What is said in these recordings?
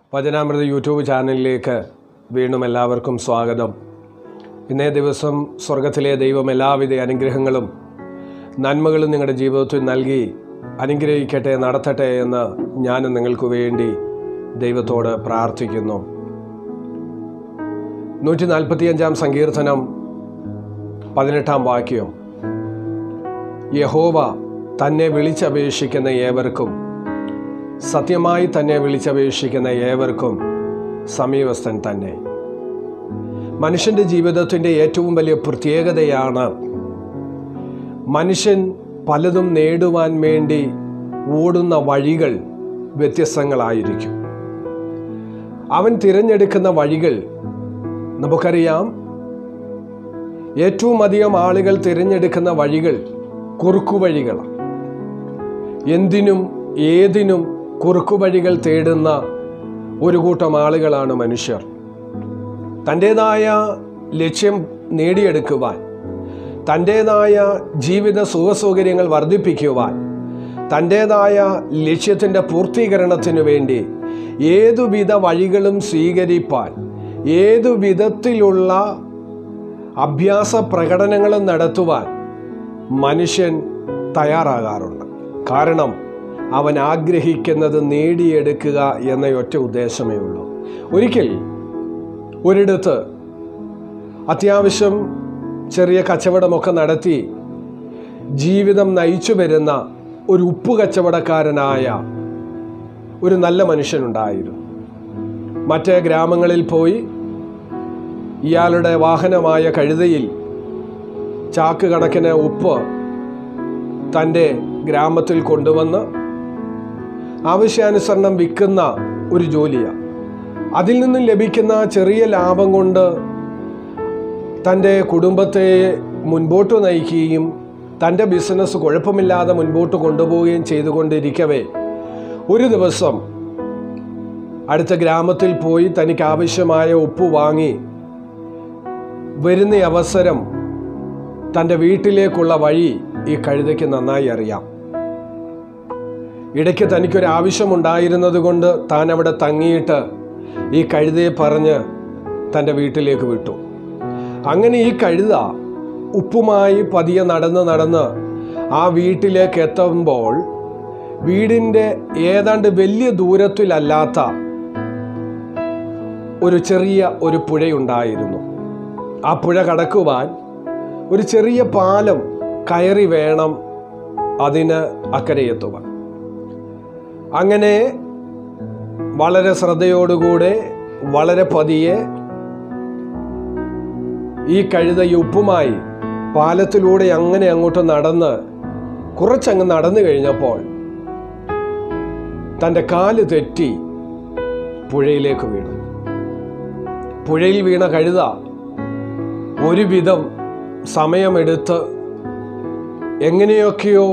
വചനാമൃത YouTube ചാനലിലേക്ക് വീണ്ടും എല്ലാവർക്കും സ്വാഗതം ഇന്നേ ദിവസം സ്വർഗത്തിലെ ദൈവം എല്ലാവിധ അനുഗ്രഹങ്ങളും നന്മകളും നിങ്ങളുടെ ജീവിതത്തിൽ നൽകി അനുഗ്രഹിക്കട്ടെ നടത്തട്ടെ എന്ന് ഞാൻ നിങ്ങൾക്ക് വേണ്ടി ദൈവത്തോട് പ്രാർത്ഥിക്കുന്നു നൂറ്റി നാൽപ്പത്തിയഞ്ചാം സങ്കീർത്തനം പതിനെട്ടാം വാക്യം യഹോവ തന്നെ വിളിച്ചപേക്ഷിക്കുന്ന ഏവർക്കും സത്യമായി തന്നെ വിളിച്ചപേക്ഷിക്കുന്ന ഏവർക്കും സമീപസ്ഥൻ തന്നെ മനുഷ്യൻ്റെ ജീവിതത്തിൻ്റെ ഏറ്റവും വലിയ പ്രത്യേകതയാണ് മനുഷ്യൻ പലതും നേടുവാൻ വേണ്ടി ഓടുന്ന വഴികൾ വ്യത്യസ്തങ്ങളായിരിക്കും അവൻ തിരഞ്ഞെടുക്കുന്ന വഴികൾ നമുക്കറിയാം ഏറ്റവും അധികം ആളുകൾ തിരഞ്ഞെടുക്കുന്ന വഴികൾ കുറുക്കുവഴികളാണ് എന്തിനും ഏതിനും കുറുക്കുവഴികൾ തേടുന്ന ഒരു കൂട്ടം ആളുകളാണ് മനുഷ്യർ തൻ്റേതായ ലക്ഷ്യം നേടിയെടുക്കുവാൻ തൻ്റേതായ ജീവിത സുഖസൗകര്യങ്ങൾ വർദ്ധിപ്പിക്കുവാൻ തൻ്റേതായ ലക്ഷ്യത്തിൻ്റെ പൂർത്തീകരണത്തിനു വേണ്ടി ഏതുവിധ വഴികളും സ്വീകരിപ്പാൻ ഏതു വിധത്തിലുള്ള അഭ്യാസ പ്രകടനങ്ങളും നടത്തുവാൻ മനുഷ്യൻ തയ്യാറാകാറുണ്ട് കാരണം അവൻ ആഗ്രഹിക്കുന്നത് നേടിയെടുക്കുക എന്ന ഒറ്റ ഉദ്ദേശമേ ഉള്ളൂ ഒരിക്കൽ ഒരിടത്ത് അത്യാവശ്യം ചെറിയ കച്ചവടമൊക്കെ നടത്തി ജീവിതം നയിച്ചു വരുന്ന ഒരു ഉപ്പ് കച്ചവടക്കാരനായ ഒരു നല്ല മനുഷ്യനുണ്ടായിരുന്നു മറ്റ് ഗ്രാമങ്ങളിൽ പോയി ഇയാളുടെ വാഹനമായ കഴുതയിൽ ചാക്ക് കണക്കിന് ഉപ്പ് തൻ്റെ ഗ്രാമത്തിൽ കൊണ്ടുവന്ന് ആവശ്യാനുസരണം വിൽക്കുന്ന ഒരു ജോലിയാണ് അതിൽ നിന്നും ലഭിക്കുന്ന ചെറിയ ലാഭം കൊണ്ട് തൻ്റെ കുടുംബത്തെ മുൻപോട്ട് നയിക്കുകയും തൻ്റെ ബിസിനസ് കുഴപ്പമില്ലാതെ മുൻപോട്ട് കൊണ്ടുപോവുകയും ചെയ്തുകൊണ്ടിരിക്കവേ ഒരു ദിവസം അടുത്ത ഗ്രാമത്തിൽ പോയി തനിക്ക് ആവശ്യമായ ഉപ്പ് വാങ്ങി വരുന്ന അവസരം തൻ്റെ വീട്ടിലേക്കുള്ള വഴി ഈ കഴുതയ്ക്ക് നന്നായി അറിയാം ഇടയ്ക്ക് തനിക്കൊരു ആവശ്യമുണ്ടായിരുന്നത് കൊണ്ട് താൻ അവിടെ തങ്ങിയിട്ട് ഈ കഴുതയെ പറഞ്ഞ് തൻ്റെ വീട്ടിലേക്ക് വിട്ടു അങ്ങനെ ഈ കഴുത ഉപ്പുമായി പതിയെ നടന്ന് നടന്ന് ആ വീട്ടിലേക്ക് എത്തുമ്പോൾ വീടിൻ്റെ ഏതാണ്ട് വലിയ ദൂരത്തിലല്ലാത്ത ഒരു ചെറിയ ഒരു പുഴയുണ്ടായിരുന്നു ആ പുഴ കടക്കുവാൻ ഒരു ചെറിയ പാലം കയറി വേണം അതിന് അക്കരെ എത്തുവാൻ അങ്ങനെ വളരെ ശ്രദ്ധയോടുകൂടെ വളരെ പതിയെ ഈ കഴുത ഈ ഉപ്പുമായി പാലത്തിലൂടെ അങ്ങനെ അങ്ങോട്ട് നടന്ന് കുറച്ചങ്ങ് നടന്നു കഴിഞ്ഞപ്പോൾ തൻ്റെ കാല് തെറ്റി പുഴയിലേക്ക് വീണു പുഴയിൽ വീണ കഴുത ഒരുവിധം സമയമെടുത്ത് എങ്ങനെയൊക്കെയോ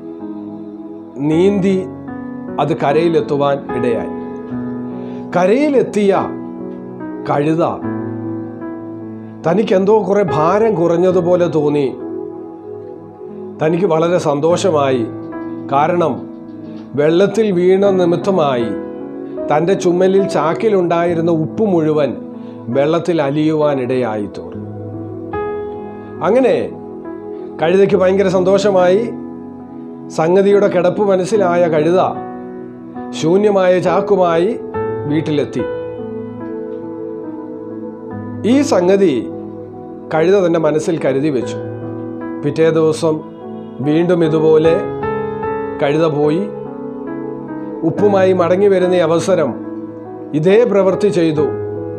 നീന്തി അത് കരയിലെത്തുവാൻ ഇടയായി കരയിലെത്തിയ കഴുത തനിക്കെന്തോ കുറെ ഭാരം കുറഞ്ഞതുപോലെ തോന്നി തനിക്ക് വളരെ സന്തോഷമായി കാരണം വെള്ളത്തിൽ വീണ നിമിത്തമായി തൻ്റെ ചുമലിൽ ചാക്കിലുണ്ടായിരുന്ന ഉപ്പ് മുഴുവൻ വെള്ളത്തിൽ അലിയുവാനിടയായി തോന്നി അങ്ങനെ കഴുതയ്ക്ക് ഭയങ്കര സന്തോഷമായി സംഗതിയുടെ കിടപ്പ് മനസ്സിലായ കഴുത ശൂന്യമായ ചാക്കുമായി വീട്ടിലെത്തി ഈ സംഗതി കഴുത തൻ്റെ മനസ്സിൽ കരുതി വെച്ചു പിറ്റേ ദിവസം വീണ്ടും ഇതുപോലെ കഴുത പോയി ഉപ്പുമായി മടങ്ങി വരുന്ന അവസരം ഇതേ പ്രവൃത്തി ചെയ്തു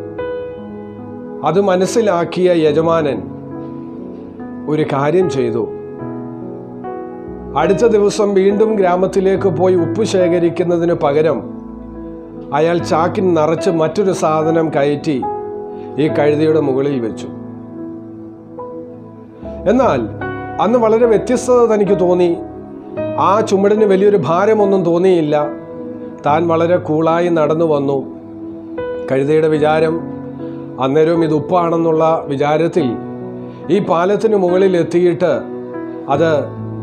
അത് മനസ്സിലാക്കിയ യജമാനൻ ഒരു കാര്യം ചെയ്തു അടുത്ത ദിവസം വീണ്ടും ഗ്രാമത്തിലേക്ക് പോയി ഉപ്പ് ശേഖരിക്കുന്നതിന് പകരം അയാൾ ചാക്കിൻ നിറച്ച് മറ്റൊരു സാധനം കയറ്റി ഈ കഴുതയുടെ മുകളിൽ വെച്ചു എന്നാൽ അന്ന് വളരെ വ്യത്യസ്തത തനിക്ക് തോന്നി ആ ചുമടിന് വലിയൊരു ഭാരമൊന്നും തോന്നിയില്ല താൻ വളരെ കൂളായി നടന്നു വന്നു കഴുതയുടെ വിചാരം അന്നേരവും ഇത് ഉപ്പാണെന്നുള്ള വിചാരത്തിൽ ഈ പാലത്തിന് മുകളിൽ എത്തിയിട്ട് അത്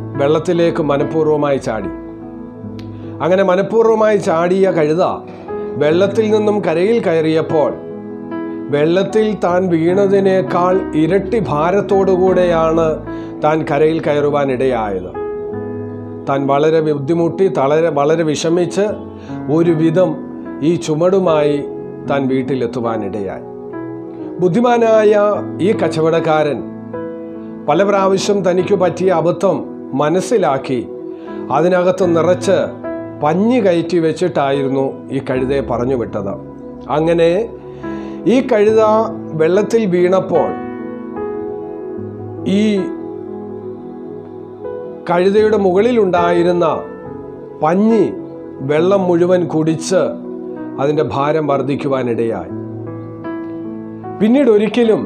വെള്ളത്തിലേക്ക് മനഃപൂർവ്വമായി ചാടി അങ്ങനെ മനഃപൂർവ്വമായി ചാടിയ കഴുത വെള്ളത്തിൽ നിന്നും കരയിൽ കയറിയപ്പോൾ വെള്ളത്തിൽ താൻ വീണതിനേക്കാൾ ഇരട്ടി ഭാരത്തോടുകൂടെയാണ് താൻ കരയിൽ കയറുവാൻ ഇടയായത് താൻ വളരെ ബുദ്ധിമുട്ടി തളരെ വളരെ വിഷമിച്ച് ഒരു വിധം ഈ ചുമടുമായി താൻ വീട്ടിലെത്തുവാനിടയായി ബുദ്ധിമാനായ ഈ കച്ചവടക്കാരൻ പല പ്രാവശ്യം തനിക്ക് പറ്റിയ അബദ്ധം മനസ്സിലാക്കി അതിനകത്ത് നിറച്ച് പഞ്ഞി കയറ്റി വെച്ചിട്ടായിരുന്നു ഈ കഴുതയെ പറഞ്ഞു വിട്ടത് അങ്ങനെ ഈ കഴുത വെള്ളത്തിൽ വീണപ്പോൾ ഈ കഴുതയുടെ മുകളിലുണ്ടായിരുന്ന പഞ്ഞി വെള്ളം മുഴുവൻ കുടിച്ച് അതിൻ്റെ ഭാരം വർദ്ധിക്കുവാനിടയായി പിന്നീട് ഒരിക്കലും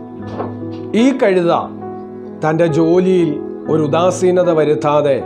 ഈ കഴുത തൻ്റെ ജോലിയിൽ ഒരു ഉദാസീനത വരുത്താതെ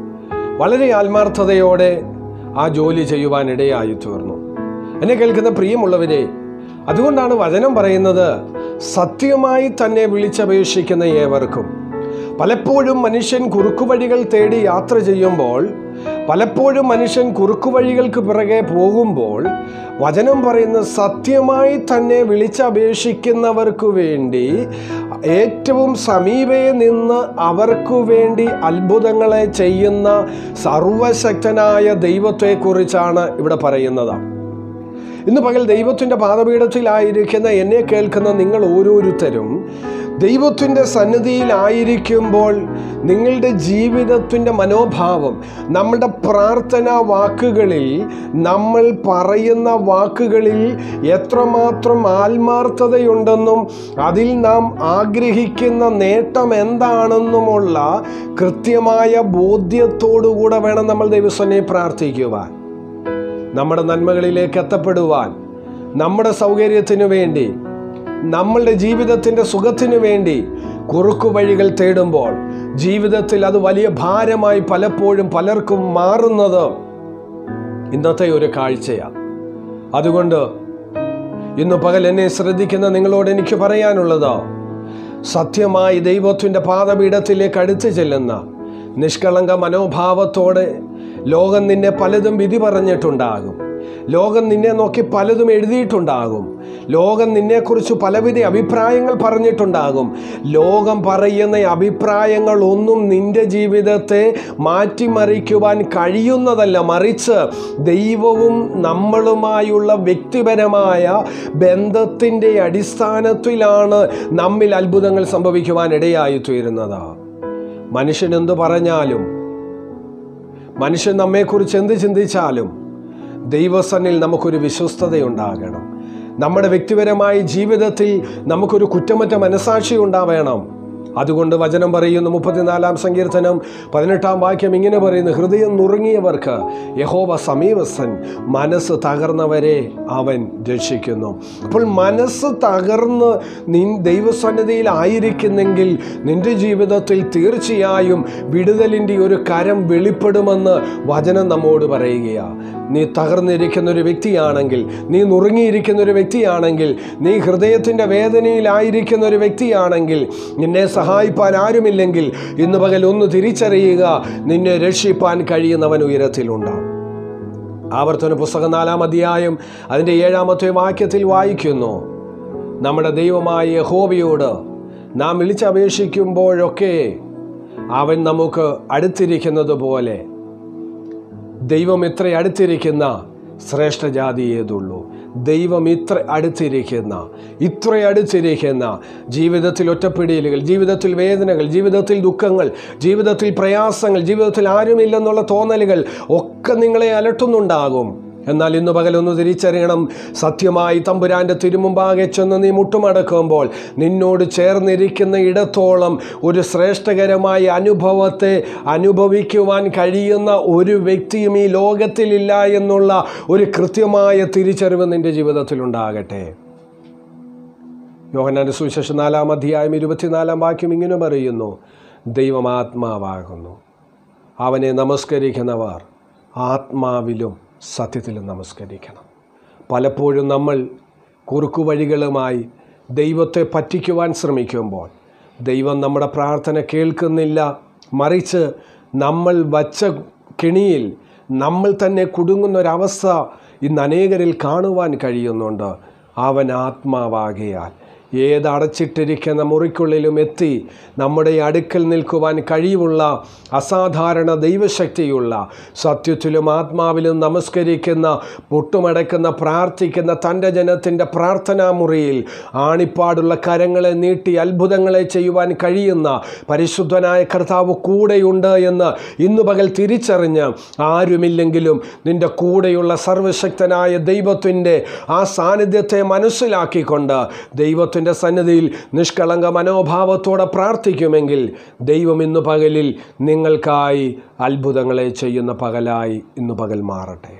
വളരെ ആത്മാർത്ഥതയോടെ ആ ജോലി ചെയ്യുവാനിടയായി തീർന്നു എന്നെ കേൾക്കുന്ന പ്രിയമുള്ളവരെ അതുകൊണ്ടാണ് വചനം പറയുന്നത് സത്യമായി തന്നെ വിളിച്ചപേക്ഷിക്കുന്ന ഏവർക്കും പലപ്പോഴും മനുഷ്യൻ കുറുക്കുവഴികൾ തേടി യാത്ര ചെയ്യുമ്പോൾ പലപ്പോഴും മനുഷ്യൻ കുറുക്കുവഴികൾക്ക് പിറകെ പോകുമ്പോൾ വചനം പറയുന്ന സത്യമായി തന്നെ വിളിച്ചപേക്ഷിക്കുന്നവർക്ക് വേണ്ടി ഏറ്റവും സമീപേ നിന്ന് അവർക്കു വേണ്ടി അത്ഭുതങ്ങളെ ചെയ്യുന്ന സർവശക്തനായ ദൈവത്തെക്കുറിച്ചാണ് ഇവിടെ പറയുന്നത് ഇന്ന് പകൽ ദൈവത്തിൻ്റെ പാദപീഠത്തിലായിരിക്കുന്ന എന്നെ കേൾക്കുന്ന നിങ്ങൾ ഓരോരുത്തരും ദൈവത്തിൻ്റെ സന്നിധിയിലായിരിക്കുമ്പോൾ നിങ്ങളുടെ ജീവിതത്തിൻ്റെ മനോഭാവം നമ്മുടെ പ്രാർത്ഥനാ വാക്കുകളിൽ നമ്മൾ പറയുന്ന വാക്കുകളിൽ എത്രമാത്രം ആത്മാർത്ഥതയുണ്ടെന്നും അതിൽ നാം ആഗ്രഹിക്കുന്ന നേട്ടം എന്താണെന്നുമുള്ള കൃത്യമായ ബോധ്യത്തോടുകൂടെ വേണം നമ്മൾ ദൈവസ്വനെ പ്രാർത്ഥിക്കുവാൻ നമ്മുടെ നന്മകളിലേക്ക് എത്തപ്പെടുവാൻ നമ്മുടെ സൗകര്യത്തിനു വേണ്ടി നമ്മളുടെ ജീവിതത്തിൻ്റെ സുഖത്തിനു വേണ്ടി കുറുക്കു വഴികൾ തേടുമ്പോൾ ജീവിതത്തിൽ അത് വലിയ ഭാരമായി പലപ്പോഴും പലർക്കും മാറുന്നത് ഇന്നത്തെ ഒരു കാഴ്ചയാണ് അതുകൊണ്ട് ഇന്ന് പകൽ എന്നെ ശ്രദ്ധിക്കുന്ന നിങ്ങളോട് എനിക്ക് പറയാനുള്ളത് സത്യമായി ദൈവത്തിൻ്റെ പാദപീഠത്തിലേക്ക് അടുത്ത് ചെല്ലുന്ന നിഷ്കളങ്ക മനോഭാവത്തോടെ ലോകം നിന്നെ പലതും വിധി പറഞ്ഞിട്ടുണ്ടാകും ലോകം നിന്നെ നോക്കി പലതും എഴുതിയിട്ടുണ്ടാകും ലോകം നിന്നെക്കുറിച്ച് പലവിധ അഭിപ്രായങ്ങൾ പറഞ്ഞിട്ടുണ്ടാകും ലോകം പറയുന്ന അഭിപ്രായങ്ങൾ ഒന്നും നിന്റെ ജീവിതത്തെ മാറ്റിമറിക്കുവാൻ കഴിയുന്നതല്ല മറിച്ച് ദൈവവും നമ്മളുമായുള്ള വ്യക്തിപരമായ ബന്ധത്തിൻ്റെ അടിസ്ഥാനത്തിലാണ് നമ്മിൽ അത്ഭുതങ്ങൾ സംഭവിക്കുവാൻ ഇടയായി തീരുന്നത് മനുഷ്യൻ എന്തു പറഞ്ഞാലും മനുഷ്യൻ നമ്മെക്കുറിച്ച് എന്ത് ചിന്തിച്ചാലും ദൈവസന്നിൽ നമുക്കൊരു വിശ്വസ്തതയുണ്ടാകണം നമ്മുടെ വ്യക്തിപരമായ ജീവിതത്തിൽ നമുക്കൊരു കുറ്റമറ്റ മനസാക്ഷി ഉണ്ടാവേണം അതുകൊണ്ട് വചനം പറയുന്നു മുപ്പത്തിനാലാം സങ്കീർത്തനം പതിനെട്ടാം വാക്യം ഇങ്ങനെ പറയുന്നു ഹൃദയം നുറുങ്ങിയവർക്ക് യഹോവ സമീപസ്ഥൻ മനസ്സ് തകർന്നവരെ അവൻ രക്ഷിക്കുന്നു അപ്പോൾ മനസ്സ് തകർന്ന് നിൻ ദൈവസന്നിധിയിൽ ആയിരിക്കുന്നെങ്കിൽ നിന്റെ ജീവിതത്തിൽ തീർച്ചയായും വിടുതലിൻ്റെ ഒരു കരം വെളിപ്പെടുമെന്ന് വചനം നമ്മോട് പറയുകയാണ് നീ തകർന്നിരിക്കുന്ന ഒരു വ്യക്തിയാണെങ്കിൽ നീ നുറുങ്ങിയിരിക്കുന്ന ഒരു വ്യക്തിയാണെങ്കിൽ നീ ഹൃദയത്തിൻ്റെ വേദനയിലായിരിക്കുന്ന ഒരു വ്യക്തിയാണെങ്കിൽ നിന്നെ സഹായിപ്പാൻ ആരുമില്ലെങ്കിൽ ഇന്ന് പകൽ ഒന്ന് തിരിച്ചറിയുക നിന്നെ രക്ഷിപ്പാൻ കഴിയുന്നവൻ ഉയരത്തിലുണ്ടാവും ആവർത്തന പുസ്തകം നാലാം അധ്യായം അതിൻ്റെ ഏഴാമത്തെ വാക്യത്തിൽ വായിക്കുന്നു നമ്മുടെ ദൈവമായ യഹോവയോട് നാം വിളിച്ചപേക്ഷിക്കുമ്പോഴൊക്കെ അവൻ നമുക്ക് അടുത്തിരിക്കുന്നത് പോലെ ദൈവം ഇത്ര അടുത്തിരിക്കുന്ന ശ്രേഷ്ഠ ജാതി ഏതുള്ളൂ ദൈവം ഇത്ര അടുത്തിരിക്കുന്ന ഇത്ര അടുത്തിരിക്കുന്ന ജീവിതത്തിൽ ഒറ്റപ്പിടിയലുകൾ ജീവിതത്തിൽ വേദനകൾ ജീവിതത്തിൽ ദുഃഖങ്ങൾ ജീവിതത്തിൽ പ്രയാസങ്ങൾ ജീവിതത്തിൽ ആരുമില്ലെന്നുള്ള തോന്നലുകൾ ഒക്കെ നിങ്ങളെ അലട്ടുന്നുണ്ടാകും എന്നാൽ ഇന്ന് പകലൊന്ന് തിരിച്ചറിയണം സത്യമായി തമ്പുരാൻ്റെ തിരുമുമ്പാകെ ചെന്ന് നീ മുട്ടുമടക്കുമ്പോൾ നിന്നോട് ചേർന്നിരിക്കുന്ന ഇടത്തോളം ഒരു ശ്രേഷ്ഠകരമായ അനുഭവത്തെ അനുഭവിക്കുവാൻ കഴിയുന്ന ഒരു വ്യക്തിയും ഈ ലോകത്തിലില്ല എന്നുള്ള ഒരു കൃത്യമായ തിരിച്ചറിവ് നിൻ്റെ ജീവിതത്തിലുണ്ടാകട്ടെ യോഹനാന്റെ സുവിശേഷം നാലാം അധ്യായം ഇരുപത്തിനാലാം വാക്യം ഇങ്ങനെ പറയുന്നു ദൈവം ആത്മാവാകുന്നു അവനെ നമസ്കരിക്കുന്നവർ ആത്മാവിലും സത്യത്തിലും നമസ്കരിക്കണം പലപ്പോഴും നമ്മൾ കുറുക്കുവഴികളുമായി ദൈവത്തെ പറ്റിക്കുവാൻ ശ്രമിക്കുമ്പോൾ ദൈവം നമ്മുടെ പ്രാർത്ഥന കേൾക്കുന്നില്ല മറിച്ച് നമ്മൾ വച്ച കെണിയിൽ നമ്മൾ തന്നെ കുടുങ്ങുന്ന ഒരവസ്ഥ ഇന്ന് അനേകരിൽ കാണുവാൻ കഴിയുന്നുണ്ട് അവൻ ആത്മാവാകയാൽ ഏത് അടച്ചിട്ടിരിക്കുന്ന മുറിക്കുള്ളിലും എത്തി നമ്മുടെ അടുക്കൽ നിൽക്കുവാൻ കഴിവുള്ള അസാധാരണ ദൈവശക്തിയുള്ള സത്യത്തിലും ആത്മാവിലും നമസ്കരിക്കുന്ന പൊട്ടുമടക്കുന്ന പ്രാർത്ഥിക്കുന്ന തൻ്റെ ജനത്തിൻ്റെ പ്രാർത്ഥനാ മുറിയിൽ ആണിപ്പാടുള്ള കരങ്ങളെ നീട്ടി അത്ഭുതങ്ങളെ ചെയ്യുവാൻ കഴിയുന്ന പരിശുദ്ധനായ കർത്താവ് കൂടെയുണ്ട് എന്ന് ഇന്നു പകൽ തിരിച്ചറിഞ്ഞ് ആരുമില്ലെങ്കിലും നിന്റെ കൂടെയുള്ള സർവശക്തനായ ദൈവത്തിൻ്റെ ആ സാന്നിധ്യത്തെ മനസ്സിലാക്കിക്കൊണ്ട് ദൈവത്തിൻ്റെ സന്നിധിയിൽ നിഷ്കളങ്ക മനോഭാവത്തോടെ പ്രാർത്ഥിക്കുമെങ്കിൽ ദൈവം ഇന്നു പകലിൽ നിങ്ങൾക്കായി അത്ഭുതങ്ങളെ ചെയ്യുന്ന പകലായി ഇന്നു പകൽ മാറട്ടെ